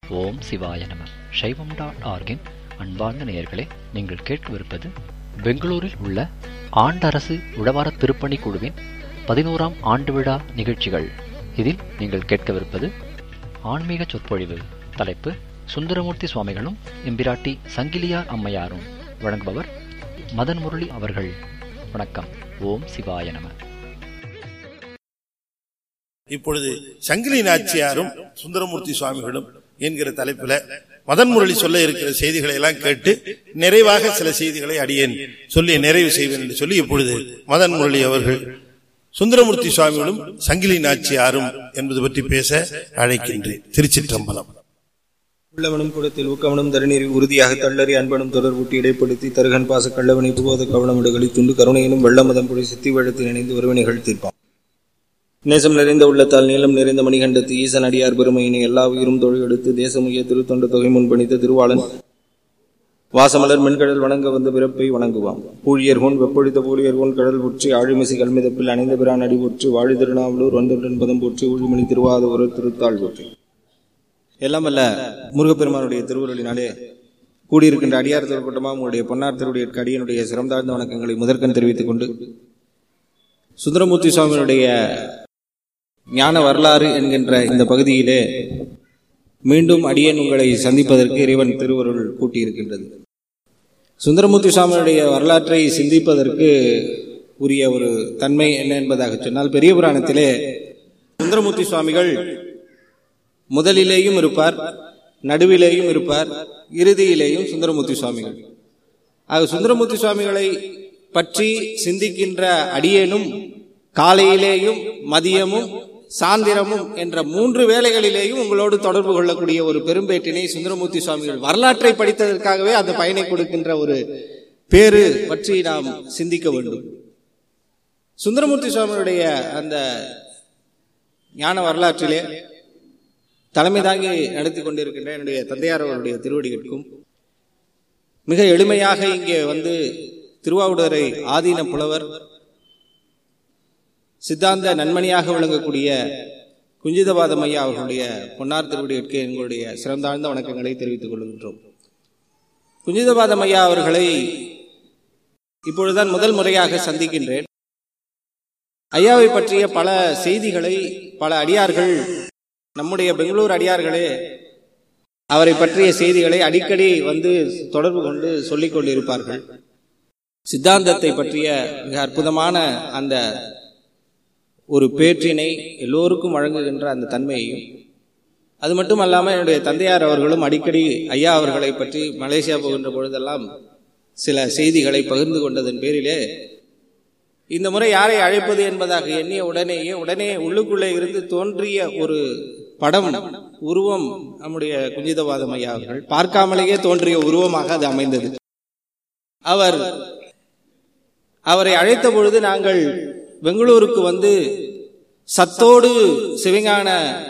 ஓம் சிவாய நம சைவம் டாட் ஆர்கின் அன்பார்ந்த நேயர்களே நீங்கள் கேட்கவிருப்பது பெங்களூரில் உள்ள ஆண்டரசு உழவார திருப்பணி குழுவின் பதினோராம் ஆண்டு விழா நிகழ்ச்சிகள் இதில் நீங்கள் கேட்கவிருப்பது ஆன்மீக சொற்பொழிவு தலைப்பு சுந்தரமூர்த்தி சுவாமிகளும் எம்பிராட்டி சங்கிலியார் அம்மையாரும் வழங்குபவர் மதன் முரளி அவர்கள் வணக்கம் ஓம் சிவாய நம இப்பொழுது சங்கிலி நாச்சியாரும் சுந்தரமூர்த்தி சுவாமிகளும் என்கிற தலைப்பில் மதன் முரளி சொல்ல இருக்கிற செய்திகளை எல்லாம் கேட்டு நிறைவாக சில செய்திகளை அடியேன் சொல்லி நிறைவு செய்வேன் என்று சொல்லி இப்பொழுது மதன் முரளி அவர்கள் சுந்தரமூர்த்தி சுவாமிகளும் சங்கிலி நாச்சியாரும் என்பது பற்றி பேச அழைக்கின்றேன் திருச்சிற்றம்பலம் உள்ளவனும் குடத்தில் ஊக்கவனும் தருநீர் உறுதியாக தள்ளறி அன்பனும் தொடர்பூட்டி இடைப்படுத்தி தருகன் பாச கள்ளவனை புகோத கவனமிடுகளி துண்டு கருணையினும் வெள்ளமதம் புடி சித்தி வெள்ளத்தில் இணைந்து ஒருவனைகள் தீர்ப்பான் நேசம் நிறைந்த உள்ளத்தால் நீளம் நிறைந்த மணிகண்டத்து ஈசன் அடியார் பெருமையினை எல்லா உயிரும் தொழில் எடுத்து தேசமுய திருத்தொண்ட தொகை முன்பணித்த திருவாளன் வாசமலர் மென்கடல் வணங்க வந்த பிறப்பை வணங்குவான் பூழியர்கோன் வெப்பொழித்த பூழியர்கோன் கடல் புற்றி ஆழிமிசை கல்மிதப்பில் அணைந்த பிரான் அடி போற்றி வாழி திருநாவலூர் வந்தொன்றன் பதம் போற்றி ஊழிமணி திருவாத ஒரு திருத்தாள் போற்றி எல்லாம் அல்ல முருகப்பெருமானுடைய திருவுருளினாலே கூடியிருக்கின்ற அடியார் கூட்டமாக உங்களுடைய பொன்னார் திருடைய அடியனுடைய சிறந்தாழ்ந்த வணக்கங்களை முதற்கண் தெரிவித்துக் கொண்டு சுந்தரமூர்த்தி சுவாமியினுடைய ஞான வரலாறு என்கின்ற இந்த பகுதியிலே மீண்டும் அடியன் உங்களை சந்திப்பதற்கு இறைவன் திருவருள் கூட்டியிருக்கின்றது சுந்தரமூர்த்தி சுவாமியுடைய வரலாற்றை சிந்திப்பதற்கு உரிய ஒரு தன்மை என்ன என்பதாக சொன்னால் பெரிய புராணத்திலே சுந்தரமூர்த்தி சுவாமிகள் முதலிலேயும் இருப்பார் நடுவிலேயும் இருப்பார் இறுதியிலேயும் சுந்தரமூர்த்தி சுவாமிகள் ஆக சுந்தரமூர்த்தி சுவாமிகளை பற்றி சிந்திக்கின்ற அடியேனும் காலையிலேயும் மதியமும் சாந்திரமும் என்ற மூன்று வேளைகளிலேயும் உங்களோடு தொடர்பு கொள்ளக்கூடிய ஒரு பெரும்பேட்டினை சுந்தரமூர்த்தி சுவாமிகள் வரலாற்றை படித்ததற்காகவே அந்த பயனை கொடுக்கின்ற ஒரு பேரு பற்றி நாம் சிந்திக்க வேண்டும் சுந்தரமூர்த்தி சுவாமியுடைய அந்த ஞான வரலாற்றிலே தலைமை தாங்கி நடத்தி கொண்டிருக்கின்ற என்னுடைய தந்தையார் அவருடைய திருவடிகளுக்கும் மிக எளிமையாக இங்கே வந்து திருவாவூடரை ஆதீன புலவர் சித்தாந்த நன்மணியாக விளங்கக்கூடிய குஞ்சிதபாதம் ஐயா அவர்களுடைய பொன்னார் திருவடிகளுக்கு எங்களுடைய சிறந்தாழ்ந்த வணக்கங்களை தெரிவித்துக் கொள்கின்றோம் குஞ்சிதபாதம் ஐயா அவர்களை இப்பொழுதுதான் முதல் முறையாக சந்திக்கின்றேன் ஐயாவை பற்றிய பல செய்திகளை பல அடியார்கள் நம்முடைய பெங்களூர் அடியார்களே அவரை பற்றிய செய்திகளை அடிக்கடி வந்து தொடர்பு கொண்டு சொல்லிக் கொண்டிருப்பார்கள் சித்தாந்தத்தை பற்றிய மிக அற்புதமான அந்த ஒரு பேற்றினை எல்லோருக்கும் வழங்குகின்ற அந்த தன்மையையும் அது மட்டும் அல்லாமல் என்னுடைய தந்தையார் அவர்களும் அடிக்கடி ஐயா அவர்களை பற்றி மலேசியா போகின்ற பொழுதெல்லாம் சில செய்திகளை பகிர்ந்து கொண்டதன் பேரிலே இந்த முறை யாரை அழைப்பது என்பதாக எண்ணிய உடனேயே உடனே உள்ளுக்குள்ளே இருந்து தோன்றிய ஒரு படம் உருவம் நம்முடைய குஞ்சிதவாதம் ஐயா அவர்கள் பார்க்காமலேயே தோன்றிய உருவமாக அது அமைந்தது அவர் அவரை அழைத்த பொழுது நாங்கள் பெங்களூருக்கு வந்து சத்தோடு சிவஞான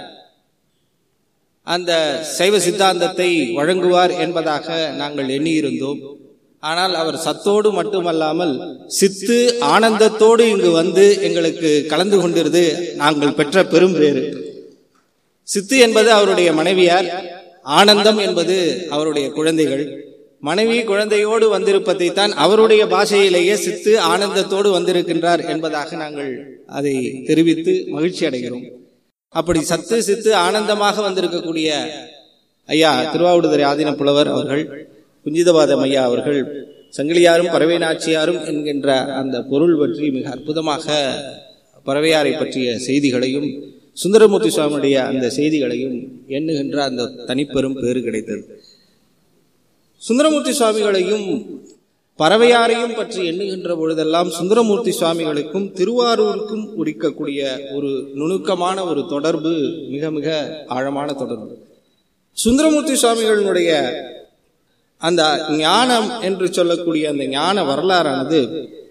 அந்த சைவ சித்தாந்தத்தை வழங்குவார் என்பதாக நாங்கள் எண்ணியிருந்தோம் ஆனால் அவர் சத்தோடு மட்டுமல்லாமல் சித்து ஆனந்தத்தோடு இங்கு வந்து எங்களுக்கு கலந்து கொண்டிருது நாங்கள் பெற்ற பெரும் பேரு சித்து என்பது அவருடைய மனைவியார் ஆனந்தம் என்பது அவருடைய குழந்தைகள் மனைவி குழந்தையோடு வந்திருப்பதை தான் அவருடைய பாஷையிலேயே சித்து ஆனந்தத்தோடு வந்திருக்கின்றார் என்பதாக நாங்கள் அதை தெரிவித்து மகிழ்ச்சி அடைகிறோம் அப்படி சத்து சித்து ஆனந்தமாக வந்திருக்கக்கூடிய ஐயா திருவாவூடுதுறை ஆதீன புலவர் அவர்கள் குஞ்சிதபாதம் ஐயா அவர்கள் சங்கிலியாரும் பறவை நாச்சியாரும் என்கின்ற அந்த பொருள் பற்றி மிக அற்புதமாக பறவையாரை பற்றிய செய்திகளையும் சுந்தரமூர்த்தி சுவாமியுடைய அந்த செய்திகளையும் எண்ணுகின்ற அந்த தனிப்பெரும் பேறு கிடைத்தது சுந்தரமூர்த்தி சுவாமிகளையும் பறவையாரையும் பற்றி எண்ணுகின்ற பொழுதெல்லாம் சுந்தரமூர்த்தி சுவாமிகளுக்கும் திருவாரூருக்கும் உரிக்கக்கூடிய ஒரு நுணுக்கமான ஒரு தொடர்பு மிக மிக ஆழமான தொடர்பு சுந்தரமூர்த்தி சுவாமிகளினுடைய அந்த ஞானம் என்று சொல்லக்கூடிய அந்த ஞான வரலாறானது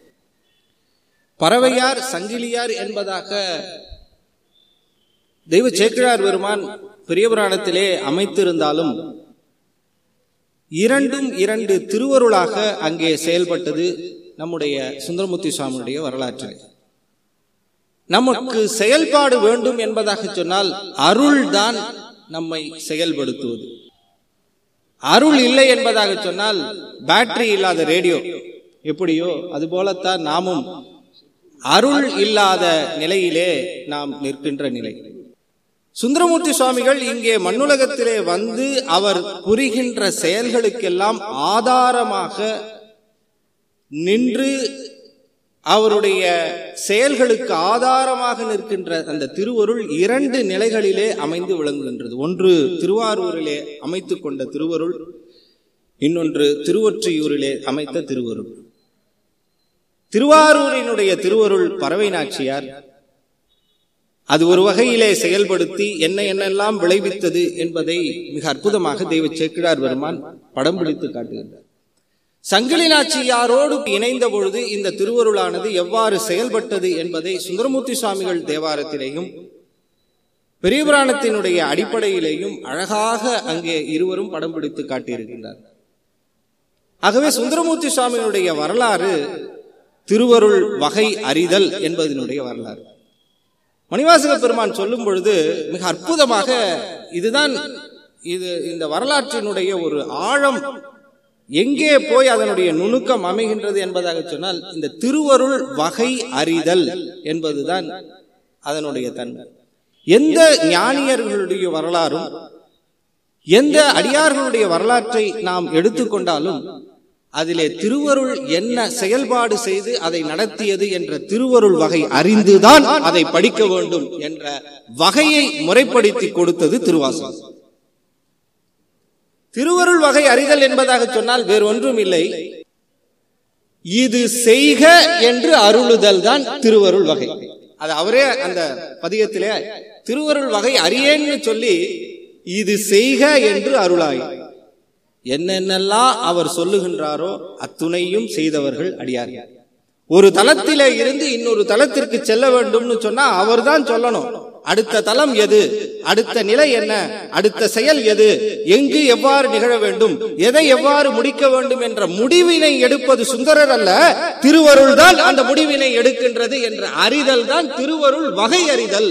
பறவையார் சங்கிலியார் என்பதாக தெய்வ சேக்கிழார் பெருமான் பெரிய புராணத்திலே அமைத்திருந்தாலும் இரண்டும் இரண்டு திருவருளாக அங்கே செயல்பட்டது நம்முடைய சுந்தரமூர்த்தி சுவாமியுடைய வரலாற்றில் நமக்கு செயல்பாடு வேண்டும் என்பதாக சொன்னால் அருள்தான் நம்மை செயல்படுத்துவது அருள் இல்லை என்பதாக சொன்னால் பேட்டரி இல்லாத ரேடியோ எப்படியோ அது போலத்தான் நாமும் அருள் இல்லாத நிலையிலே நாம் நிற்கின்ற நிலை சுந்தரமூர்த்தி சுவாமிகள் இங்கே மண்ணுலகத்திலே வந்து அவர் புரிகின்ற செயல்களுக்கெல்லாம் ஆதாரமாக நின்று அவருடைய செயல்களுக்கு ஆதாரமாக நிற்கின்ற அந்த திருவருள் இரண்டு நிலைகளிலே அமைந்து விளங்குகின்றது ஒன்று திருவாரூரிலே அமைத்துக் கொண்ட திருவருள் இன்னொன்று திருவொற்றியூரிலே அமைத்த திருவருள் திருவாரூரினுடைய திருவருள் பறவை நாச்சியார் அது ஒரு வகையிலே செயல்படுத்தி என்ன என்னெல்லாம் விளைவித்தது என்பதை மிக அற்புதமாக தெய்வ சேக்கிழார் பெருமான் படம் பிடித்து காட்டுகின்றார் சங்கிலி நாச்சியாரோடு இணைந்த பொழுது இந்த திருவருளானது எவ்வாறு செயல்பட்டது என்பதை சுந்தரமூர்த்தி சுவாமிகள் தேவாரத்திலேயும் பெரிய புராணத்தினுடைய அடிப்படையிலேயும் அழகாக அங்கே இருவரும் படம் பிடித்து காட்டியிருக்கின்றார் ஆகவே சுந்தரமூர்த்தி சுவாமிகளுடைய வரலாறு திருவருள் வகை அறிதல் என்பதனுடைய வரலாறு மணிவாசக பெருமான் சொல்லும் பொழுது மிக அற்புதமாக இதுதான் இது இந்த வரலாற்றினுடைய ஒரு ஆழம் எங்கே போய் அதனுடைய நுணுக்கம் அமைகின்றது என்பதாக சொன்னால் இந்த திருவருள் வகை அறிதல் என்பதுதான் அதனுடைய தன்மை எந்த ஞானியர்களுடைய வரலாறும் எந்த அடியார்களுடைய வரலாற்றை நாம் எடுத்துக்கொண்டாலும் அதிலே திருவருள் என்ன செயல்பாடு செய்து அதை நடத்தியது என்ற திருவருள் வகை அறிந்துதான் அதை படிக்க வேண்டும் என்ற வகையை முறைப்படுத்தி கொடுத்தது திருவாசகம் திருவருள் வகை அறிதல் என்பதாக சொன்னால் வேறு ஒன்றும் இல்லை இது செய்க என்று அருளுதல் தான் திருவருள் வகை அது அவரே அந்த பதிகத்திலே திருவருள் வகை அறியேன்னு சொல்லி இது செய்க என்று அருளாய் என்னென்னலாம் அவர் சொல்லுகின்றாரோ அத்துணையும் செய்தவர்கள் அடியார்கள் ஒரு தளத்திலே இருந்து இன்னொரு தளத்திற்கு செல்ல வேண்டும்னு சொன்னா அவர் தான் சொல்லணும் அடுத்த தளம் எது அடுத்த நிலை என்ன அடுத்த செயல் எது எங்கு எவ்வாறு நிகழ வேண்டும் எதை எவ்வாறு முடிக்க வேண்டும் என்ற முடிவினை எடுப்பது சுந்தரர் அல்ல திருவருள் தான் அந்த முடிவினை எடுக்கின்றது என்ற அறிதல் தான் திருவருள் வகை அறிதல்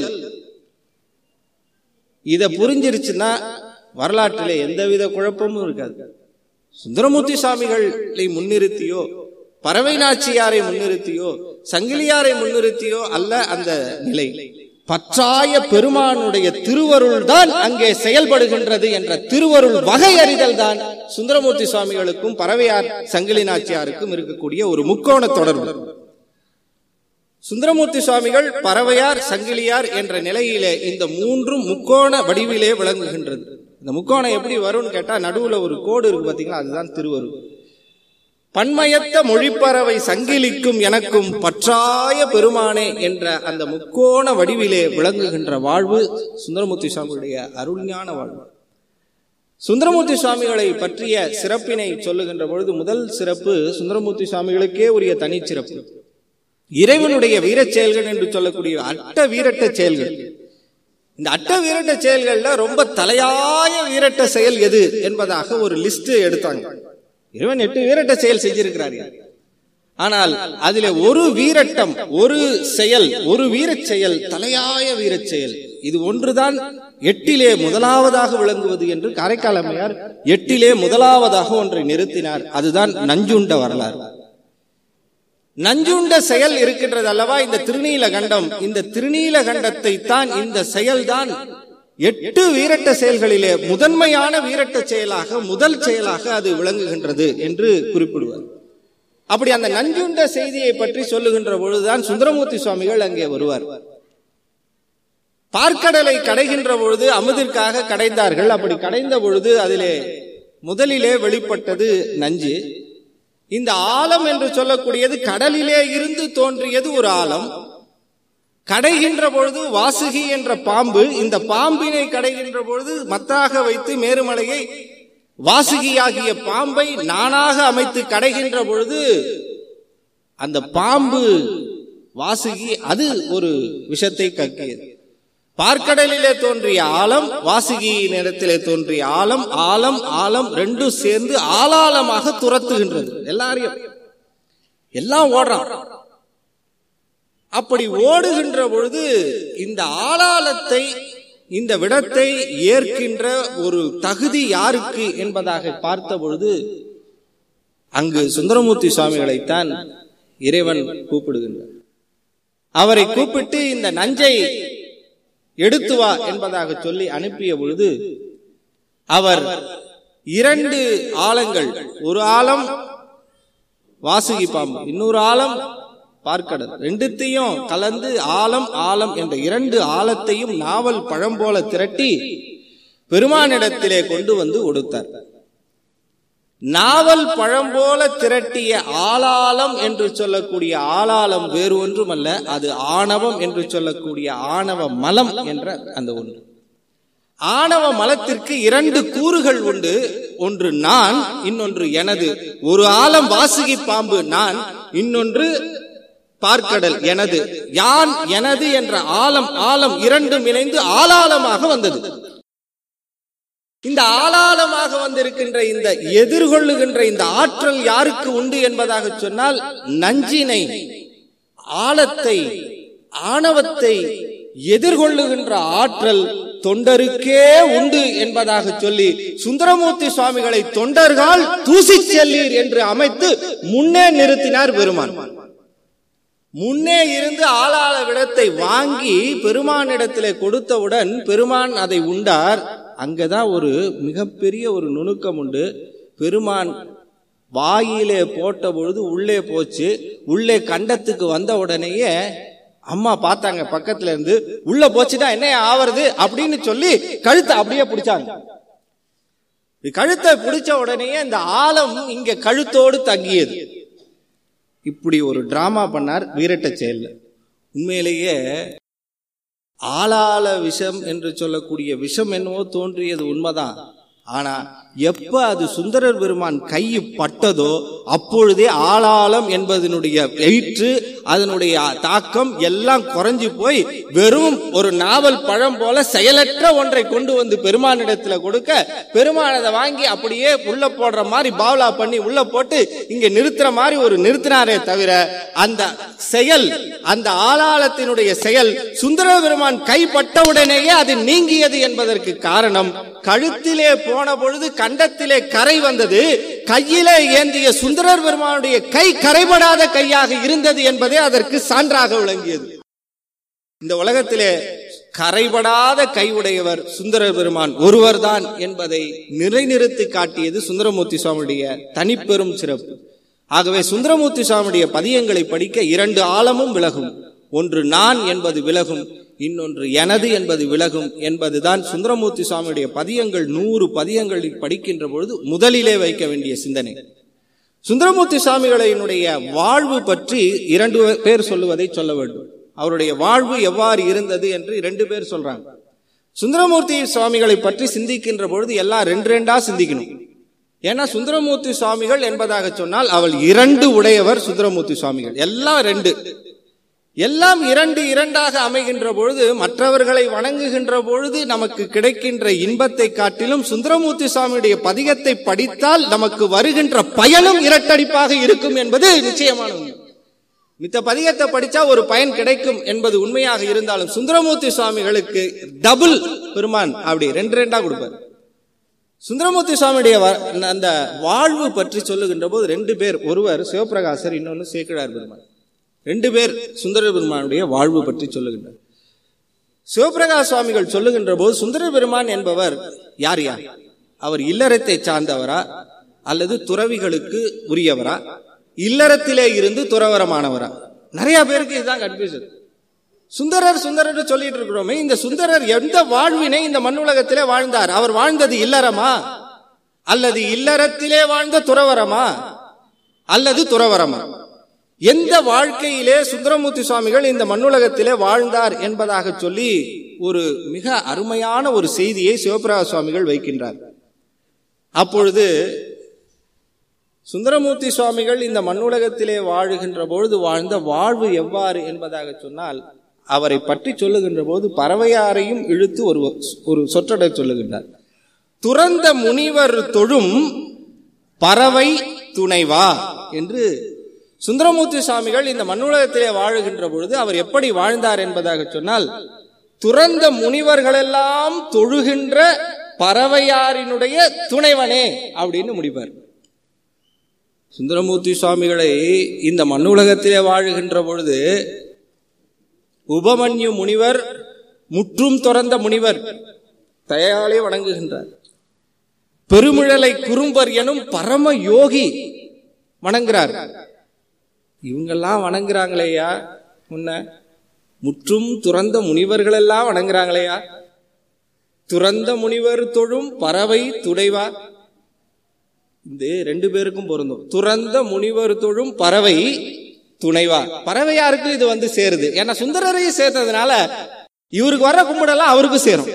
இத புரிஞ்சிருச்சுன்னா வரலாற்றிலே எந்தவித குழப்பமும் இருக்காது சுந்தரமூர்த்தி சுவாமிகளை முன்னிறுத்தியோ பறவை நாச்சியாரை முன்னிறுத்தியோ சங்கிலியாரை முன்னிறுத்தியோ அல்ல அந்த நிலை பற்றாய பெருமானுடைய திருவருள் தான் அங்கே செயல்படுகின்றது என்ற திருவருள் வகை அறிதல் தான் சுந்தரமூர்த்தி சுவாமிகளுக்கும் பறவையார் சங்கிலி நாச்சியாருக்கும் இருக்கக்கூடிய ஒரு முக்கோண தொடர்பு சுந்தரமூர்த்தி சுவாமிகள் பறவையார் சங்கிலியார் என்ற நிலையிலே இந்த மூன்றும் முக்கோண வடிவிலே விளங்குகின்றது இந்த முக்கோணம் எப்படி வரும்னு கேட்டா நடுவுல ஒரு கோடு இருக்கு பாத்தீங்களா அதுதான் திருவருள் பன்மயத்த மொழிப்பறவை சங்கிலிக்கும் எனக்கும் பற்றாய பெருமானே என்ற அந்த முக்கோண வடிவிலே விளங்குகின்ற வாழ்வு சுந்தரமூர்த்தி சுவாமியுடைய அருள்ஞான வாழ்வு சுந்தரமூர்த்தி சுவாமிகளை பற்றிய சிறப்பினை சொல்லுகின்ற பொழுது முதல் சிறப்பு சுந்தரமூர்த்தி சுவாமிகளுக்கே உரிய தனி சிறப்பு இறைவனுடைய வீரச் செயல்கள் என்று சொல்லக்கூடிய அட்ட வீரட்ட செயல்கள் இந்த அட்ட வீரட்ட செயல்கள்ல ரொம்ப தலையாய வீரட்ட செயல் எது என்பதாக ஒரு லிஸ்ட் எடுத்தாங்க இறைவன் எட்டு வீரட்ட செயல் செஞ்சிருக்கிறார் ஆனால் அதிலே ஒரு வீரட்டம் ஒரு செயல் ஒரு வீரச் செயல் தலையாய வீரச் செயல் இது ஒன்றுதான் எட்டிலே முதலாவதாக விளங்குவது என்று காரைக்கால் அம்மையார் எட்டிலே முதலாவதாக ஒன்றை நிறுத்தினார் அதுதான் நஞ்சுண்ட வரலாறு நஞ்சுண்ட செயல் இருக்கின்றது அல்லவா இந்த திருநீல கண்டம் இந்த திருநீல கண்டத்தை தான் இந்த செயல்தான் எட்டு வீரட்ட செயல்களிலே முதன்மையான வீரட்ட செயலாக முதல் செயலாக அது விளங்குகின்றது என்று குறிப்பிடுவார் அப்படி அந்த நஞ்சுண்ட செய்தியை பற்றி சொல்லுகின்ற பொழுதுதான் சுந்தரமூர்த்தி சுவாமிகள் அங்கே வருவார் பார்க்கடலை கடைகின்ற பொழுது அமுதிற்காக கடைந்தார்கள் அப்படி கடைந்த பொழுது அதிலே முதலிலே வெளிப்பட்டது நஞ்சு இந்த ஆலம் என்று சொல்லக்கூடியது கடலிலே இருந்து தோன்றியது ஒரு ஆலம் கடைகின்ற பொழுது வாசுகி என்ற பாம்பு இந்த பாம்பினை கடைகின்ற பொழுது மத்தாக வைத்து மேருமலையை வாசுகியாகிய பாம்பை நானாக அமைத்து கடைகின்ற பொழுது அந்த பாம்பு வாசுகி அது ஒரு விஷத்தை கக்கியது பார்க்கடலிலே தோன்றிய ஆலம் வாசுகியின் இடத்திலே தோன்றிய ஆலம் ஆலம் ஆலம் ரெண்டும் சேர்ந்து ஆளாளமாக துரத்துகின்றது எல்லாரையும் எல்லாம் ஓடுறான் அப்படி ஓடுகின்ற பொழுது இந்த ஆளாளத்தை இந்த விடத்தை ஏற்கின்ற ஒரு தகுதி யாருக்கு என்பதாக பார்த்த பொழுது அங்கு சுந்தரமூர்த்தி சுவாமிகளைத்தான் இறைவன் கூப்பிடுகின்றார் அவரை கூப்பிட்டு இந்த நஞ்சை எடுத்து வா என்பதாக சொல்லி அனுப்பிய பொழுது அவர் இரண்டு ஆழங்கள் ஒரு ஆழம் வாசுகி பாம்பு இன்னொரு ஆழம் பார்க்கடல் ரெண்டுத்தையும் கலந்து ஆழம் ஆழம் என்ற இரண்டு ஆழத்தையும் நாவல் பழம் போல திரட்டி பெருமானிடத்திலே கொண்டு வந்து கொடுத்தார் நாவல் பழம் போல திரட்டிய ஆளாளம் என்று சொல்லக்கூடிய ஆளாளம் வேறு ஒன்றுமல்ல அது ஆணவம் என்று சொல்லக்கூடிய ஆணவ மலம் என்ற அந்த ஒன்று ஆணவ மலத்திற்கு இரண்டு கூறுகள் உண்டு ஒன்று நான் இன்னொன்று எனது ஒரு ஆழம் வாசுகி பாம்பு நான் இன்னொன்று பார்க்கடல் எனது யான் எனது என்ற ஆழம் ஆழம் இரண்டும் இணைந்து ஆளாளமாக வந்தது இந்த ஆளாளமாக வந்திருக்கின்ற இந்த எதிர்கொள்ளுகின்ற இந்த ஆற்றல் யாருக்கு உண்டு என்பதாக சொன்னால் நஞ்சினை ஆழத்தை ஆணவத்தை எதிர்கொள்ளுகின்ற ஆற்றல் தொண்டருக்கே உண்டு என்பதாக சொல்லி சுந்தரமூர்த்தி சுவாமிகளை தொண்டர்கள் தூசி செல்லீர் என்று அமைத்து முன்னே நிறுத்தினார் பெருமான் முன்னே இருந்து ஆளாள விடத்தை வாங்கி பெருமானிடத்திலே கொடுத்தவுடன் பெருமான் அதை உண்டார் அங்கதான் ஒரு மிகப்பெரிய ஒரு நுணுக்கம் உண்டு பெருமான் வாயிலே போட்ட பொழுது உள்ளே போச்சு உள்ளே கண்டத்துக்கு வந்த உடனேயே அம்மா பார்த்தாங்க பக்கத்துல இருந்து உள்ள போச்சுட்டா என்ன ஆவறது அப்படின்னு சொல்லி கழுத்தை அப்படியே பிடிச்சாங்க கழுத்தை பிடிச்ச உடனேயே இந்த ஆழம் இங்க கழுத்தோடு தங்கியது இப்படி ஒரு டிராமா பண்ணார் வீரட்ட செயல்ல உண்மையிலேயே ஆளாள விஷம் என்று சொல்லக்கூடிய விஷம் என்னவோ தோன்றியது உண்மைதான் ஆனா எப்ப அது சுந்தரர் பெருமான் கை பட்டதோ அப்பொழுதே ஆளாளம் என்பதனுடைய வெயிற்று அதனுடைய தாக்கம் எல்லாம் குறைஞ்சு போய் வெறும் ஒரு நாவல் பழம் போல செயலற்ற ஒன்றை கொண்டு வந்து பெருமானிடத்துல கொடுக்க பெருமான் அதை வாங்கி அப்படியே உள்ள போடுற மாதிரி பாவலா பண்ணி உள்ள போட்டு இங்க நிறுத்துற மாதிரி ஒரு நிறுத்தினாரே தவிர அந்த செயல் அந்த ஆளாளத்தினுடைய செயல் சுந்தர பெருமான் கைப்பட்டவுடனேயே அது நீங்கியது என்பதற்கு காரணம் கழுத்திலே போன பொழுது கண்டத்திலே கரை வந்தது கையிலே ஏந்திய சுந்தரர் பெருமானுடைய கை கரைபடாத கையாக இருந்தது என்பதே அதற்கு சான்றாக விளங்கியது இந்த உலகத்திலே கரைபடாத கை உடையவர் சுந்தரர் பெருமான் ஒருவர்தான் என்பதை நிலைநிறுத்தி காட்டியது சுந்தரமூர்த்தி சுவாமியுடைய தனிப்பெரும் சிறப்பு ஆகவே சுந்தரமூர்த்தி சுவாமியுடைய பதியங்களை படிக்க இரண்டு ஆழமும் விலகும் ஒன்று நான் என்பது விலகும் இன்னொன்று எனது என்பது விலகும் என்பதுதான் சுந்தரமூர்த்தி சுவாமியுடைய பதியங்கள் நூறு பதியங்களில் படிக்கின்ற பொழுது முதலிலே வைக்க வேண்டிய சிந்தனை சுந்தரமூர்த்தி சுவாமிகளினுடைய வாழ்வு பற்றி இரண்டு பேர் சொல்லுவதை சொல்ல வேண்டும் அவருடைய வாழ்வு எவ்வாறு இருந்தது என்று இரண்டு பேர் சொல்றாங்க சுந்தரமூர்த்தி சுவாமிகளை பற்றி சிந்திக்கின்ற பொழுது எல்லாம் ரெண்டு ரெண்டா சிந்திக்கணும் ஏன்னா சுந்தரமூர்த்தி சுவாமிகள் என்பதாக சொன்னால் அவள் இரண்டு உடையவர் சுந்தரமூர்த்தி சுவாமிகள் எல்லாம் ரெண்டு எல்லாம் இரண்டு இரண்டாக அமைகின்ற பொழுது மற்றவர்களை வணங்குகின்ற பொழுது நமக்கு கிடைக்கின்ற இன்பத்தை காட்டிலும் சுந்தரமூர்த்தி சுவாமியுடைய பதிகத்தை படித்தால் நமக்கு வருகின்ற பயனும் இரட்டடிப்பாக இருக்கும் என்பது நிச்சயமான உண்மை மித்த பதிகத்தை படிச்சா ஒரு பயன் கிடைக்கும் என்பது உண்மையாக இருந்தாலும் சுந்தரமூர்த்தி சுவாமிகளுக்கு டபுள் பெருமான் அப்படி ரெண்டு ரெண்டா கொடுப்பார் சுந்தரமூர்த்தி சுவாமியுடைய அந்த வாழ்வு பற்றி சொல்லுகின்ற போது ரெண்டு பேர் ஒருவர் சிவபிரகாசர் இன்னொன்னு சேக்கிழார் பெருமான் ரெண்டு பேர் சுந்தர பெருமானுடைய வாழ்வு பற்றி சொல்லுகின்றனர் சிவபிரகாஷ் சுவாமிகள் சொல்லுகின்ற போது சுந்தர பெருமான் என்பவர் யார் யார் அவர் இல்லறத்தை சார்ந்தவரா அல்லது துறவிகளுக்கு உரியவரா இல்லறத்திலே இருந்து துறவரமானவரா நிறைய பேருக்கு இதுதான் கன்ஃபியூஷன் சுந்தரர் சுந்தரர் சொல்லிட்டு இருக்கிறோமே இந்த சுந்தரர் எந்த வாழ்வினை இந்த மண்ணுலகத்திலே வாழ்ந்தார் அவர் வாழ்ந்தது இல்லறமா அல்லது இல்லறத்திலே வாழ்ந்த துறவரமா அல்லது துறவரமா எந்த வாழ்க்கையிலே சுந்தரமூர்த்தி சுவாமிகள் இந்த மண்ணுலகத்திலே வாழ்ந்தார் என்பதாக சொல்லி ஒரு மிக அருமையான ஒரு செய்தியை சிவபிரகாஷ் சுவாமிகள் வைக்கின்றார் அப்பொழுது சுந்தரமூர்த்தி சுவாமிகள் இந்த மண்ணுலகத்திலே வாழுகின்ற பொழுது வாழ்ந்த வாழ்வு எவ்வாறு என்பதாக சொன்னால் அவரை பற்றி சொல்லுகின்ற போது பறவையாரையும் இழுத்து ஒரு ஒரு சொற்றொடை சொல்லுகின்றார் துறந்த முனிவர் தொழும் பறவை துணைவா என்று சுந்தரமூர்த்தி சுவாமிகள் இந்த மண்ணுலகத்திலே வாழுகின்ற பொழுது அவர் எப்படி வாழ்ந்தார் என்பதாக சொன்னால் துறந்த முனிவர்களெல்லாம் தொழுகின்ற பறவையாரினுடைய துணைவனே அப்படின்னு முடிப்பார் சுந்தரமூர்த்தி சுவாமிகளை இந்த மண்ணுலகத்திலே வாழுகின்ற பொழுது உபமன்யு முனிவர் முற்றும் துறந்த முனிவர் தயாலே வணங்குகின்றார் பெருமிழலை குறும்பர் எனும் பரம யோகி வணங்குறார் இவங்கெல்லாம் வணங்குறாங்களேயா முன்ன முற்றும் துறந்த முனிவர்கள் எல்லாம் வணங்குறாங்களேயா துறந்த முனிவர் தொழும் பறவை துடைவார் இந்த ரெண்டு பேருக்கும் பொருந்தும் துறந்த முனிவர் தொழும் பறவை துணைவார் பறவையாருக்கு இது வந்து சேருது ஏன்னா சுந்தரரையும் சேர்த்ததுனால இவருக்கு வர கும்பிடலாம் அவருக்கு சேரும்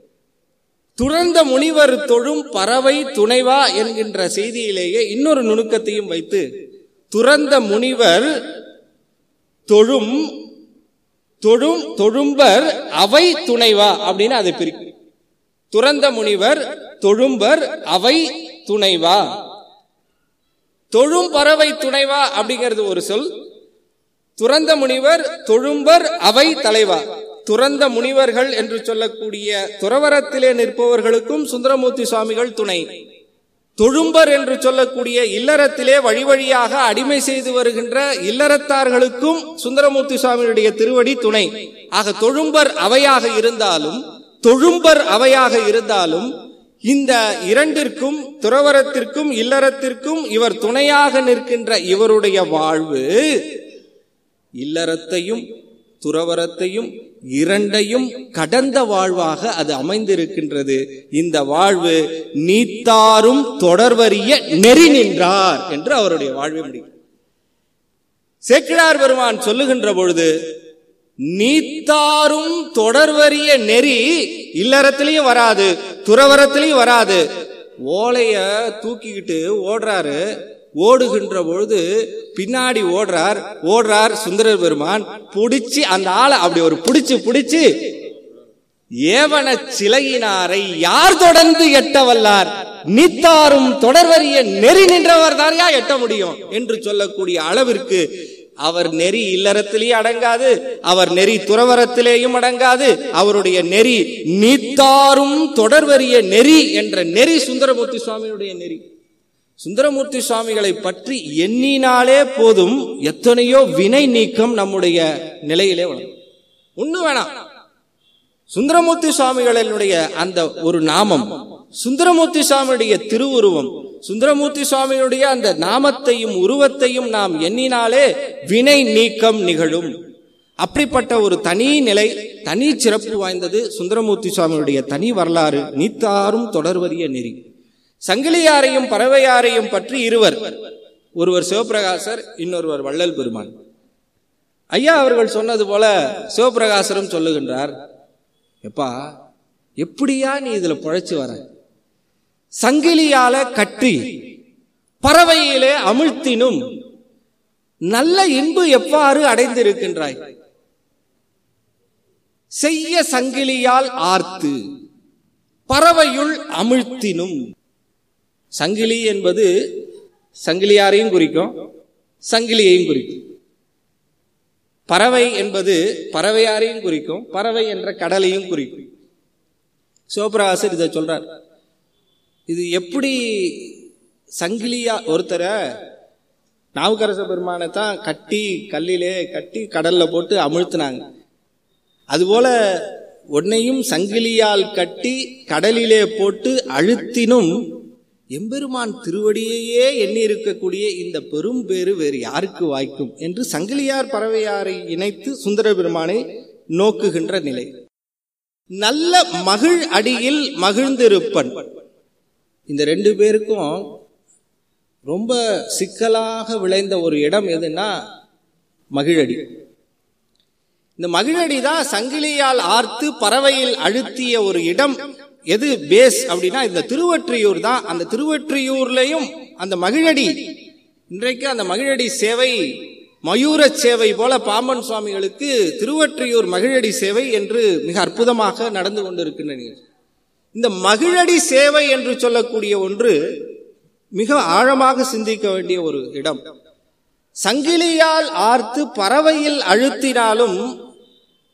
துறந்த முனிவர் தொழும் பறவை துணைவா என்கின்ற செய்தியிலேயே இன்னொரு நுணுக்கத்தையும் வைத்து துறந்த முனிவர் தொழும் தொழும் தொழும்பர் அவை துணைவா அப்படின்னு அதை பிரிக்கும் துறந்த முனிவர் தொழும்பர் அவை துணைவா தொழும் பறவை துணைவா அப்படிங்கிறது ஒரு சொல் துறந்த முனிவர் தொழும்பர் அவை தலைவா துறந்த முனிவர்கள் என்று சொல்லக்கூடிய துறவரத்திலே நிற்பவர்களுக்கும் சுந்தரமூர்த்தி சுவாமிகள் துணை தொழும்பர் என்று சொல்லக்கூடிய இல்லறத்திலே வழி வழியாக அடிமை செய்து வருகின்ற இல்லறத்தார்களுக்கும் சுந்தரமூர்த்தி சுவாமியுடைய திருவடி துணை ஆக தொழும்பர் அவையாக இருந்தாலும் தொழும்பர் அவையாக இருந்தாலும் இந்த இரண்டிற்கும் துறவரத்திற்கும் இல்லறத்திற்கும் இவர் துணையாக நிற்கின்ற இவருடைய வாழ்வு இல்லறத்தையும் துறவரத்தையும் இரண்டையும் கடந்த வாழ்வாக அது அமைந்திருக்கின்றது இந்த வாழ்வு நீத்தாரும் தொடர்வறிய நெறி நின்றார் என்று அவருடைய வாழ்வை முடியும் சேக்கிழார் பெருமான் சொல்லுகின்ற பொழுது நீத்தாரும் தொடர்வறிய நெறி இல்லறத்திலையும் வராது துறவரத்திலையும் வராது ஓலைய தூக்கிக்கிட்டு ஓடுறாரு ஓடுகின்ற பொழுது பின்னாடி ஓடுறார் ஓடுறார் சுந்தரர் பெருமான் புடிச்சு அந்த ஆளை அப்படி ஒரு புடிச்சு புடிச்சு ஏவன சிலையினாரை யார் தொடர்ந்து எட்ட வல்லார் நீத்தாரும் தொடர்வறிய நெறி நின்றவர் தாரையா எட்ட முடியும் என்று சொல்லக்கூடிய அளவிற்கு அவர் நெறி இல்லறத்திலேயே அடங்காது அவர் நெறி துறவரத்திலேயும் அடங்காது அவருடைய நெறி நீத்தாரும் தொடர்வறிய நெறி என்ற நெறி சுந்தரமூர்த்தி சுவாமியுடைய நெறி சுந்தரமூர்த்தி சுவாமிகளை பற்றி எண்ணினாலே போதும் எத்தனையோ வினை நீக்கம் நம்முடைய நிலையிலே வளரும் ஒண்ணு வேணாம் சுந்தரமூர்த்தி சுவாமிகளினுடைய அந்த ஒரு நாமம் சுந்தரமூர்த்தி சுவாமியுடைய திருவுருவம் சுந்தரமூர்த்தி சுவாமியுடைய அந்த நாமத்தையும் உருவத்தையும் நாம் எண்ணினாலே வினை நீக்கம் நிகழும் அப்படிப்பட்ட ஒரு தனி நிலை தனி சிறப்பு வாய்ந்தது சுந்தரமூர்த்தி சுவாமியுடைய தனி வரலாறு நீத்தாரும் தொடர்வறிய நெறி சங்கிலியாரையும் பறவையாரையும் பற்றி இருவர் ஒருவர் சிவபிரகாசர் இன்னொருவர் வள்ளல் பெருமான் ஐயா அவர்கள் சொன்னது போல சிவபிரகாசரும் சொல்லுகின்றார் எப்பா எப்படியா நீ இதுல பொழைச்சு வர சங்கிலியால கட்டி பறவையிலே அமிழ்த்தினும் நல்ல இன்பு எவ்வாறு அடைந்திருக்கின்றாய் செய்ய சங்கிலியால் ஆர்த்து பறவையுள் அமிழ்த்தினும் சங்கிலி என்பது சங்கிலியாரையும் குறிக்கும் சங்கிலியையும் குறிக்கும் பறவை என்பது பறவையாரையும் குறிக்கும் பறவை என்ற கடலையும் குறிக்கும் சிவபிரகாசர் இதை சொல்றார் இது எப்படி சங்கிலியா ஒருத்தரை நாவுக்கரச பெருமானை தான் கட்டி கல்லிலே கட்டி கடல்ல போட்டு அமிழ்த்தினாங்க அதுபோல உன்னையும் சங்கிலியால் கட்டி கடலிலே போட்டு அழுத்தினும் எம்பெருமான் திருவடியையே எண்ணி இருக்கக்கூடிய இந்த பெரும் பேரு வேறு யாருக்கு வாய்க்கும் என்று சங்கிலியார் பறவையாரை இணைத்து சுந்தர பெருமானை நோக்குகின்ற நிலை நல்ல மகிழ் அடியில் மகிழ்ந்திருப்பன் இந்த ரெண்டு பேருக்கும் ரொம்ப சிக்கலாக விளைந்த ஒரு இடம் எதுன்னா மகிழடி இந்த மகிழடி தான் சங்கிலியால் ஆர்த்து பறவையில் அழுத்திய ஒரு இடம் எது பேஸ் அப்படின்னா இந்த திருவொற்றியூர் தான் அந்த திருவொற்றியூர்லயும் அந்த மகிழடி இன்றைக்கு அந்த மகிழடி சேவை மயூர சேவை போல பாம்பன் சுவாமிகளுக்கு திருவொற்றியூர் மகிழடி சேவை என்று மிக அற்புதமாக நடந்து கொண்டிருக்கின்ற நிகழ்ச்சி இந்த மகிழடி சேவை என்று சொல்லக்கூடிய ஒன்று மிக ஆழமாக சிந்திக்க வேண்டிய ஒரு இடம் சங்கிலியால் ஆர்த்து பறவையில் அழுத்தினாலும்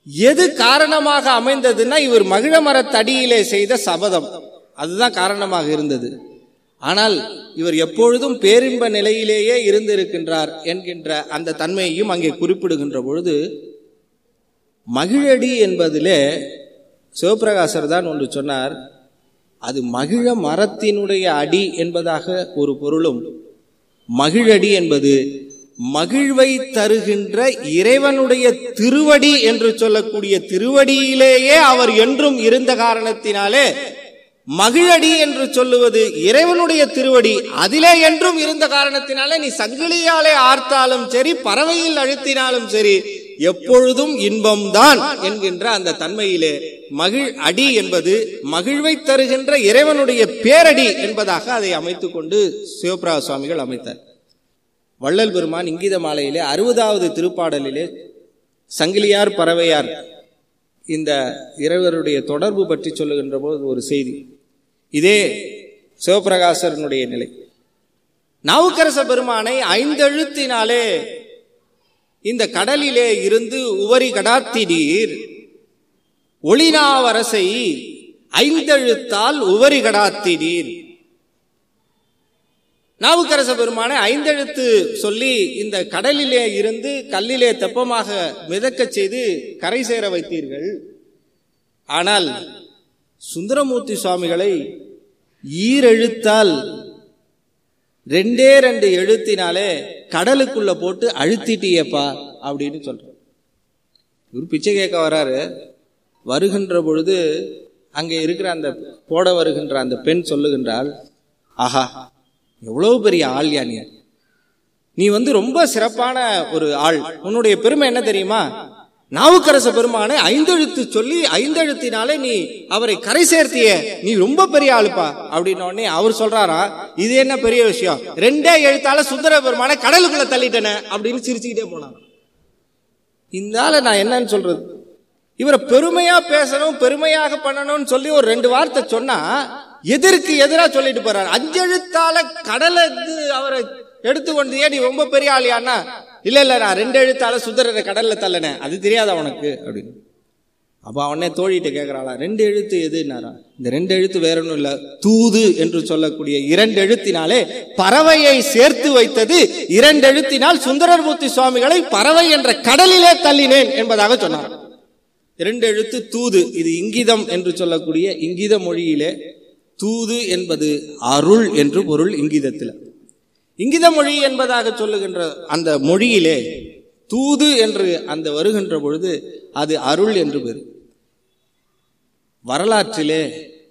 எது காரணமாக அமைந்ததுன்னா இவர் மகிழ மரத்தடியிலே செய்த சபதம் அதுதான் காரணமாக இருந்தது ஆனால் இவர் எப்பொழுதும் பேரின்ப நிலையிலேயே இருந்திருக்கின்றார் என்கின்ற அந்த தன்மையையும் அங்கே குறிப்பிடுகின்ற பொழுது மகிழடி என்பதிலே சிவபிரகாசர் தான் ஒன்று சொன்னார் அது மகிழ மரத்தினுடைய அடி என்பதாக ஒரு பொருளும் மகிழடி என்பது மகிழ்வை தருகின்ற இறைவனுடைய திருவடி என்று சொல்லக்கூடிய திருவடியிலேயே அவர் என்றும் இருந்த காரணத்தினாலே மகிழடி என்று சொல்லுவது இறைவனுடைய திருவடி அதிலே என்றும் இருந்த காரணத்தினாலே நீ சங்கிலியாலே ஆர்த்தாலும் சரி பறவையில் அழுத்தினாலும் சரி எப்பொழுதும் இன்பம்தான் என்கின்ற அந்த தன்மையிலே மகிழ் அடி என்பது மகிழ்வை தருகின்ற இறைவனுடைய பேரடி என்பதாக அதை அமைத்துக் கொண்டு சிவபிரகாச சுவாமிகள் அமைத்தார் வள்ளல் பெருமான் இங்கித மாலையிலே அறுபதாவது திருப்பாடலிலே சங்கிலியார் பறவையார் இந்த இறைவருடைய தொடர்பு பற்றி சொல்லுகின்ற போது ஒரு செய்தி இதே சிவபிரகாசரனுடைய நிலை நாவுக்கரச பெருமானை ஐந்தெழுத்தினாலே இந்த கடலிலே இருந்து உவரி கடாத்திடீர் ஒளினாவரசை ஐந்தெழுத்தால் உவரி கடாத்திடீர் நாவுக்கரச பெருமானை ஐந்தெழுத்து சொல்லி இந்த கடலிலே இருந்து கல்லிலே தெப்பமாக மிதக்கச் செய்து கரை சேர வைத்தீர்கள் ஆனால் சுந்தரமூர்த்தி சுவாமிகளை ஈரெழுத்தால் ரெண்டே ரெண்டு எழுத்தினாலே கடலுக்குள்ள போட்டு அழுத்திட்டியப்பா அப்படின்னு சொல்ற இவர் பிச்சை கேட்க வராரு வருகின்ற பொழுது அங்கே இருக்கிற அந்த போட வருகின்ற அந்த பெண் சொல்லுகின்றால் ஆஹா எவ்வளவு பெரிய ஆள் யா நீ நீ வந்து ரொம்ப சிறப்பான ஒரு ஆள் உன்னுடைய பெருமை என்ன தெரியுமா நாவுக்கரச பெருமானை ஐந்தெழுத்து சொல்லி ஐந்தெழுத்தினாலே நீ அவரை கரை சேர்த்திய நீ ரொம்ப பெரிய ஆளுப்பா அப்படின்னு உடனே அவர் சொல்றாரா இது என்ன பெரிய விஷயம் ரெண்டே எழுத்தால சுந்தர பெருமானை கடலுக்குள்ள தள்ளிட்டன அப்படின்னு சிரிச்சுக்கிட்டே போனாங்க இந்த ஆளை நான் என்னன்னு சொல்றது இவரை பெருமையா பேசணும் பெருமையாக பண்ணணும்னு சொல்லி ஒரு ரெண்டு வார்த்தை சொன்னா எதிர்க்கு எதிரா சொல்லிட்டு போறாரு அஞ்செழுத்தால கடலை அவரை எடுத்துக்கொண்டு ஏன் நீ ரொம்ப பெரிய ஆளியானா இல்ல இல்ல நான் ரெண்டு எழுத்தால சுந்தரரை கடல்ல தள்ளனேன் அது தெரியாதா உனக்கு அப்படின்னு அப்ப அவனே தோழிட்டு கேட்கிறாளா ரெண்டு எழுத்து எதுனாரா இந்த ரெண்டு எழுத்து வேற ஒன்றும் இல்ல தூது என்று சொல்லக்கூடிய இரண்டு எழுத்தினாலே பறவையை சேர்த்து வைத்தது இரண்டு எழுத்தினால் சுந்தரமூர்த்தி சுவாமிகளை பறவை என்ற கடலிலே தள்ளினேன் என்பதாக சொன்னார் இரண்டு எழுத்து தூது இது இங்கிதம் என்று சொல்லக்கூடிய இங்கித மொழியிலே தூது என்பது அருள் என்று பொருள் இங்கிதத்தில் இங்கித மொழி என்பதாக சொல்லுகின்ற அந்த மொழியிலே தூது என்று அந்த வருகின்ற பொழுது அது அருள் என்று பெரு வரலாற்றிலே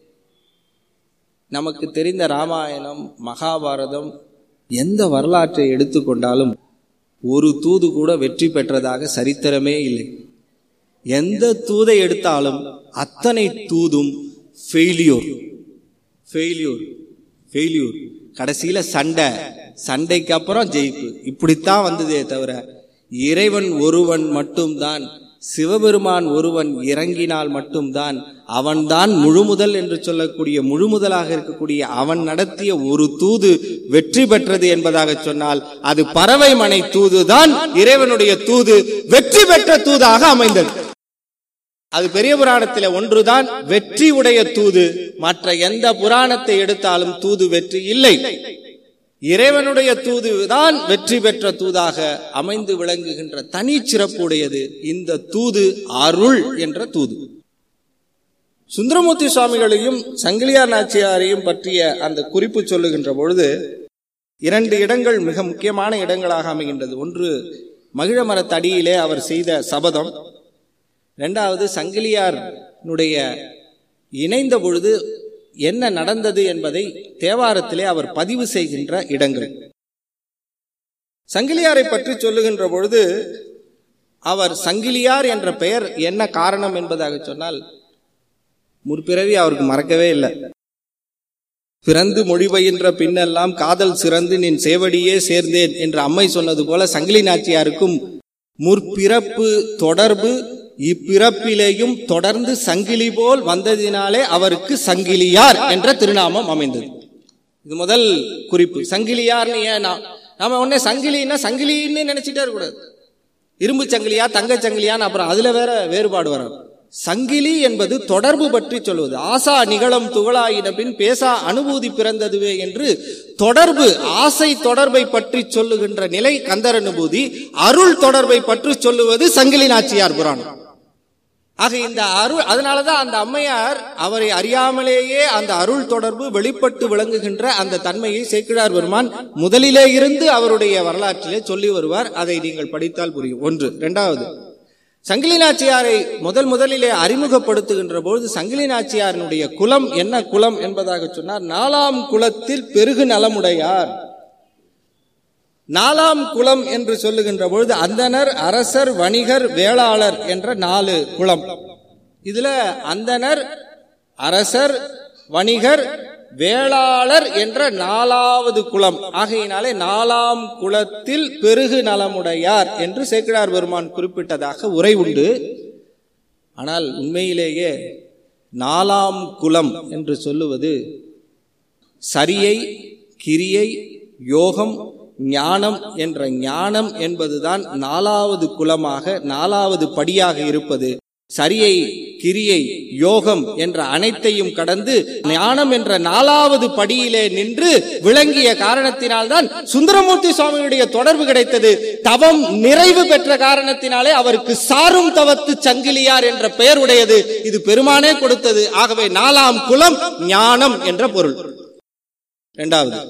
நமக்கு தெரிந்த ராமாயணம் மகாபாரதம் எந்த வரலாற்றை எடுத்துக்கொண்டாலும் ஒரு தூது கூட வெற்றி பெற்றதாக சரித்திரமே இல்லை எந்த தூதை எடுத்தாலும் அத்தனை தூதும் ஃபெயிலியூர் ஃபெயிலியூர் ஃபெயிலியூர் கடைசியில சண்டை சண்டைக்கு அப்புறம் ஜெயிப்பு இப்படித்தான் வந்ததே தவிர இறைவன் ஒருவன் மட்டும்தான் சிவபெருமான் ஒருவன் இறங்கினால் மட்டும்தான் அவன்தான் முழுமுதல் என்று சொல்லக்கூடிய முழுமுதலாக இருக்கக்கூடிய அவன் நடத்திய ஒரு தூது வெற்றி பெற்றது என்பதாக சொன்னால் அது பறவை மனை தூதுதான் இறைவனுடைய தூது வெற்றி பெற்ற தூதாக அமைந்தது அது பெரிய புராணத்தில ஒன்றுதான் வெற்றி உடைய தூது மற்ற எந்த புராணத்தை எடுத்தாலும் தூது வெற்றி இல்லை இறைவனுடைய தூது தான் வெற்றி பெற்ற தூதாக அமைந்து விளங்குகின்ற தனி சிறப்புடையது இந்த தூது அருள் என்ற தூது சுந்தரமூர்த்தி சுவாமிகளையும் சங்கிலியார் நாச்சியாரையும் பற்றிய அந்த குறிப்பு சொல்லுகின்ற பொழுது இரண்டு இடங்கள் மிக முக்கியமான இடங்களாக அமைகின்றது ஒன்று மகிழ மரத்தடியிலே அவர் செய்த சபதம் இரண்டாவது சங்கிலியாருடைய இணைந்த பொழுது என்ன நடந்தது என்பதை தேவாரத்திலே அவர் பதிவு செய்கின்ற இடங்கள் சங்கிலியாரை பற்றி சொல்லுகின்ற பொழுது அவர் சங்கிலியார் என்ற பெயர் என்ன காரணம் என்பதாக சொன்னால் முற்பிறவி அவருக்கு மறக்கவே இல்லை பிறந்து மொழி பயின்ற பின்னெல்லாம் காதல் சிறந்து நின் சேவடியே சேர்ந்தேன் என்று அம்மை சொன்னது போல சங்கிலி நாச்சியாருக்கும் முற்பிறப்பு தொடர்பு இப்பிறப்பிலேயும் தொடர்ந்து சங்கிலி போல் வந்ததினாலே அவருக்கு சங்கிலியார் என்ற திருநாமம் அமைந்தது இது முதல் குறிப்பு சங்கிலியார்னு ஏன் நாம உடனே சங்கிலின்னா சங்கிலின்னு நினைச்சிட்டே இருக்கக்கூடாது இரும்பு சங்கிலியா தங்க சங்கிலியான்னு அப்புறம் அதுல வேற வேறுபாடு வரும் சங்கிலி என்பது தொடர்பு பற்றி சொல்வது ஆசா நிகழம் துகளாயின பின் பேசா அனுபூதி பிறந்ததுவே என்று தொடர்பு ஆசை தொடர்பை பற்றி சொல்லுகின்ற நிலை கந்தர் அனுபூதி அருள் தொடர்பை பற்றி சொல்லுவது சங்கிலி நாச்சியார் புராணம் ஆக இந்த அருள் அதனாலதான் அந்த அம்மையார் அவரை அறியாமலேயே அந்த அருள் தொடர்பு வெளிப்பட்டு விளங்குகின்ற அந்த தன்மையை சேக்கிழார் பெருமான் முதலிலே இருந்து அவருடைய வரலாற்றிலே சொல்லி வருவார் அதை நீங்கள் படித்தால் புரியும் ஒன்று இரண்டாவது சங்கிலி நாச்சியாரை முதல் முதலிலே அறிமுகப்படுத்துகின்ற பொழுது சங்கிலி நாச்சியாரினுடைய குலம் என்ன குலம் என்பதாக சொன்னார் நாலாம் குலத்தில் பெருகு நலமுடையார் நாலாம் குலம் என்று சொல்லுகின்ற பொழுது அந்தனர் அரசர் வணிகர் வேளாளர் என்ற நாலு குலம் இதுல அந்தனர் அரசர் வணிகர் வேளாளர் என்ற நாலாவது குலம் ஆகையினாலே நாலாம் குலத்தில் பெருகு நலமுடையார் என்று சேக்கிழார் பெருமான் குறிப்பிட்டதாக உரை உண்டு ஆனால் உண்மையிலேயே நாலாம் குலம் என்று சொல்லுவது சரியை கிரியை யோகம் ஞானம் என்ற ஞானம் என்பதுதான் நாலாவது குலமாக நாலாவது படியாக இருப்பது சரியை கிரியை யோகம் என்ற அனைத்தையும் கடந்து ஞானம் என்ற நாலாவது படியிலே நின்று விளங்கிய காரணத்தினால்தான் சுந்தரமூர்த்தி சுவாமியுடைய தொடர்பு கிடைத்தது தவம் நிறைவு பெற்ற காரணத்தினாலே அவருக்கு சாரும் தவத்து சங்கிலியார் என்ற பெயர் உடையது இது பெருமானே கொடுத்தது ஆகவே நாலாம் குலம் ஞானம் என்ற பொருள் இரண்டாவது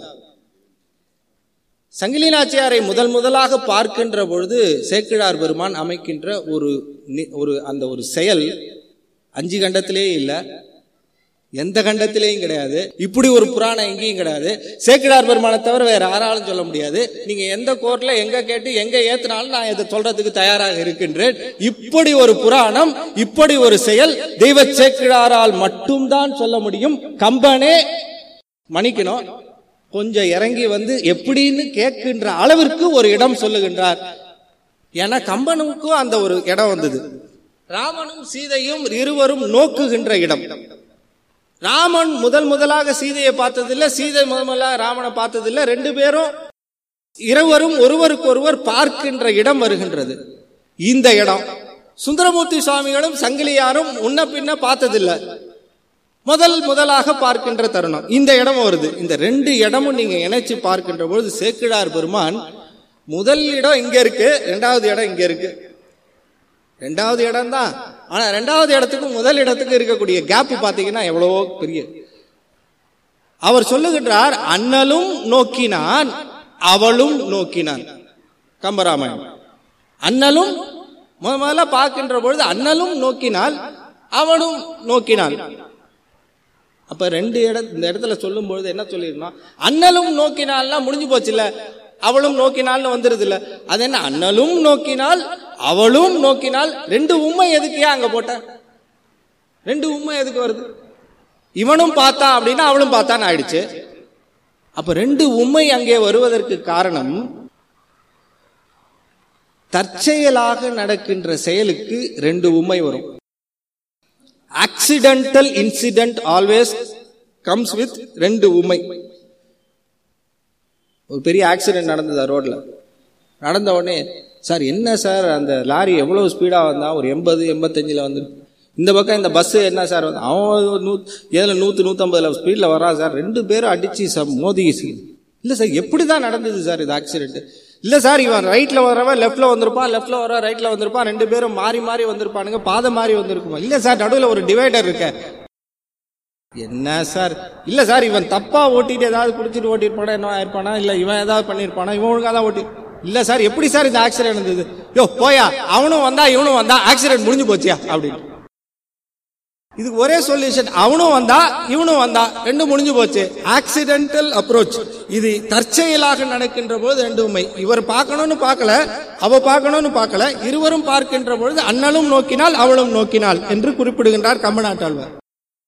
சங்கிலி நாச்சியாரை முதல் முதலாக பார்க்கின்ற பொழுது சேக்கிழார் பெருமான் அமைக்கின்ற ஒரு நி- ஒரு அந்த ஒரு செயல் அஞ்சு கண்டத்திலே இல்ல எந்த கண்டத்திலேயும் கிடையாது இப்படி ஒரு புராணம் எங்கேயும் கிடையாது சேக்கிழார் பெருமானை தவிர வேற யாராலும் சொல்ல முடியாது நீங்க எந்த கோர்ட்ல எங்க கேட்டு எங்க ஏத்துனாலும் நான் இதை சொல்றதுக்கு தயாராக இருக்கின்றேன் இப்படி ஒரு புராணம் இப்படி ஒரு செயல் தெய்வ சேக்கிழாரால் மட்டும்தான் சொல்ல முடியும் கம்பனே மன்னிக்கணும் கொஞ்சம் இறங்கி வந்து எப்படின்னு கேட்கின்ற அளவிற்கு ஒரு இடம் சொல்லுகின்றார் ஏன்னா கம்பனுக்கும் அந்த ஒரு இடம் வந்தது ராமனும் சீதையும் இருவரும் நோக்குகின்ற இடம் ராமன் முதல் முதலாக சீதையை பார்த்ததில்ல சீதை முதல் முதலாக ராமனை பார்த்ததில்ல ரெண்டு பேரும் இருவரும் ஒருவருக்கு ஒருவர் பார்க்கின்ற இடம் வருகின்றது இந்த இடம் சுந்தரமூர்த்தி சுவாமிகளும் சங்கிலியாரும் முன்ன பின்ன பார்த்ததில்லை முதல் முதலாக பார்க்கின்ற தருணம் இந்த இடம் வருது இந்த ரெண்டு இடமும் நீங்க இணைச்சு பார்க்கின்ற பொழுது சேக்கிழார் பெருமான் முதல் இடம் இங்க இருக்கு ரெண்டாவது இடம் இங்க இருக்கு ரெண்டாவது இடம் தான் ஆனா ரெண்டாவது இடத்துக்கும் முதல் இடத்துக்கு இருக்கக்கூடிய கேப் பாத்தீங்கன்னா எவ்வளவோ பெரிய அவர் சொல்லுகின்றார் அண்ணலும் நோக்கினான் அவளும் நோக்கினான் கம்பராமாயணம் அண்ணலும் முத முதல்ல பார்க்கின்ற பொழுது அண்ணலும் நோக்கினாள் அவனும் நோக்கினாள் அப்ப ரெண்டு இடம் இந்த இடத்துல சொல்லும் பொழுது என்ன சொல்லிருந்தோம் அண்ணலும் நோக்கினால்னா முடிஞ்சு போச்சு இல்ல அவளும் நோக்கினால்னு வந்துருது இல்ல அது என்ன அண்ணலும் நோக்கினால் அவளும் நோக்கினால் ரெண்டு உண்மை எதுக்கு அங்க போட்ட ரெண்டு உண்மை எதுக்கு வருது இவனும் பார்த்தான் அப்படின்னா அவளும் பார்த்தான்னு ஆயிடுச்சு அப்ப ரெண்டு உண்மை அங்கே வருவதற்கு காரணம் தற்செயலாக நடக்கின்ற செயலுக்கு ரெண்டு உண்மை வரும் accidental incident always comes with ரெண்டு உண்மை ஒரு பெரிய ஆக்சிடென்ட் நடந்தது ரோட்ல நடந்த உடனே சார் என்ன சார் அந்த லாரி எவ்வளவு ஸ்பீடா வந்தா ஒரு எண்பது எண்பத்தஞ்சுல வந்து இந்த பக்கம் இந்த பஸ் என்ன சார் வந்து அவன் ஒரு நூ ஏழு நூத்து நூத்தம்பதுல ஸ்பீட்ல வரான் சார் ரெண்டு பேரும் அடிச்சு சார் மோதி இல்ல சார் எப்படிதான் நடந்தது சார் இது ஆக்சிடென்ட் இல்ல சார் இவன் ரைட்ல வரவன் லெஃப்ட்ல வந்திருப்பான் லெஃப்ட்ல வர ரைட்ல வந்திருப்பான் ரெண்டு பேரும் மாறி மாறி வந்திருப்பானுங்க பாதை மாறி வந்திருக்குமா இல்ல சார் நடுவுல ஒரு டிவைடர் இருக்க என்ன சார் இல்ல சார் இவன் தப்பா ஓட்டிட்டு ஏதாவது குடிச்சிட்டு ஓட்டிருப்பானா என்ன ஆயிருப்பானா இல்ல இவன் ஏதாவது பண்ணிருப்பானா இவன் ஒழுங்கா தான் ஓட்டி இல்ல சார் எப்படி சார் இந்த ஆக்சிடென்ட் இருந்தது யோ போயா அவனும் வந்தா இவனும் வந்தா ஆக்சிடென்ட் முடிஞ்சு போச்சியா அப்படின்னு இதுக்கு ஒரே சொல்யூஷன் அவனும் வந்தா இவனும் வந்தா ரெண்டும் முடிஞ்சு போச்சு ஆக்சிடென்டல் அப்ரோச் இது தற்செயலாக நடக்கின்ற போது ரெண்டு உண்மை இவர் பார்க்கணும்னு பார்க்கல அவ பார்க்கணும்னு பார்க்கல இருவரும் பார்க்கின்ற பொழுது அண்ணலும் நோக்கினால் அவளும் நோக்கினாள் என்று குறிப்பிடுகின்றார் கம்பநாட்டாழ்வார்